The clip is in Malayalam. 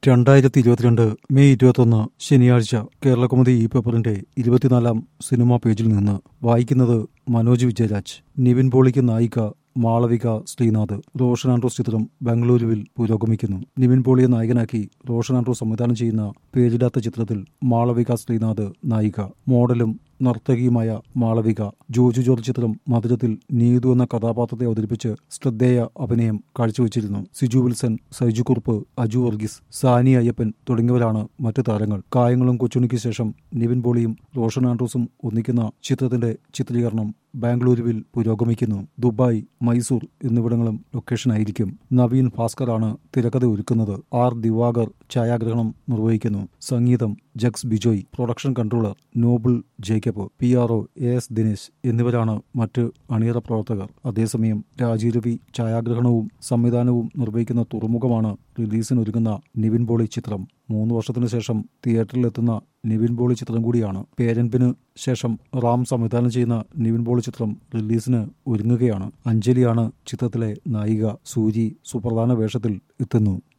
രണ്ടായിരത്തി ഇരുപത്തിരണ്ട് മെയ് ഇരുപത്തൊന്ന് ശനിയാഴ്ച കേരളകൗമുദി ഈ പേപ്പറിന്റെ ഇരുപത്തിനാലാം സിനിമാ പേജിൽ നിന്ന് വായിക്കുന്നത് മനോജ് വിജയരാജ് നിവിൻ പോളിക്ക് നായിക മാളവിക ശ്രീനാഥ് റോഷൻ ആൻഡ്രോസ് ചിത്രം ബംഗളൂരുവിൽ പുരോഗമിക്കുന്നു നിവിൻ പോളിയെ നായകനാക്കി റോഷൻ ആൻഡ്രോസ് സംവിധാനം ചെയ്യുന്ന പേരിടാത്ത ചിത്രത്തിൽ മാളവിക ശ്രീനാഥ് നായിക മോഡലും നർത്തകിയുമായ മാളവിക ജോജു ജോർജ് ചിത്രം മധുരത്തിൽ നീതു എന്ന കഥാപാത്രത്തെ അവതരിപ്പിച്ച് ശ്രദ്ധേയ അഭിനയം കാഴ്ചവെച്ചിരുന്നു സിജു വിൽസൺ സൈജു കുറുപ്പ് അജു വർഗീസ് സാനി അയ്യപ്പൻ തുടങ്ങിയവരാണ് മറ്റ് താരങ്ങൾ കായങ്ങളും കൊച്ചുണിക്ക് ശേഷം നിവിൻ പോളിയും റോഷൻ ആൻഡ്രോസും ഒന്നിക്കുന്ന ചിത്രത്തിന്റെ ചിത്രീകരണം ബാംഗ്ലൂരുവിൽ പുരോഗമിക്കുന്നു ദുബായ് മൈസൂർ എന്നിവിടങ്ങളും ലൊക്കേഷനായിരിക്കും നവീൻ ഭാസ്കറാണ് തിരക്കഥ ഒരുക്കുന്നത് ആർ ദിവാകർ ഛായാഗ്രഹണം നിർവഹിക്കുന്നു സംഗീതം Jakes Bejoy production controller Noble Jacob P R O A S Dinesh എന്നിവരാണ് മറ്റ് അണിയറ പ്രവർത്തകർ അതേസമയം രാജീവ് രവി ഛായാഗ്രഹണവും സംവിധാനവും നിർവഹിക്കുന്ന തുറമുഖമാണ് റിലീസിനൊരുങ്ങുന്ന നിവിൻ പോളി ചിത്രം മൂന്ന് വർഷത്തിനു ശേഷം തിയേറ്ററിലെത്തുന്ന നിവിൻ പോളി ചിത്രം കൂടിയാണ് പേരൻപിന് ശേഷം റാം സംവിധാനം ചെയ്യുന്ന നിവിൻ പോളി ചിത്രം റിലീസിന് ഒരുങ്ങുകയാണ് അഞ്ജലിയാണ് ചിത്രത്തിലെ നായിക സൂചി സുപ്രധാന വേഷത്തിൽ എത്തുന്നു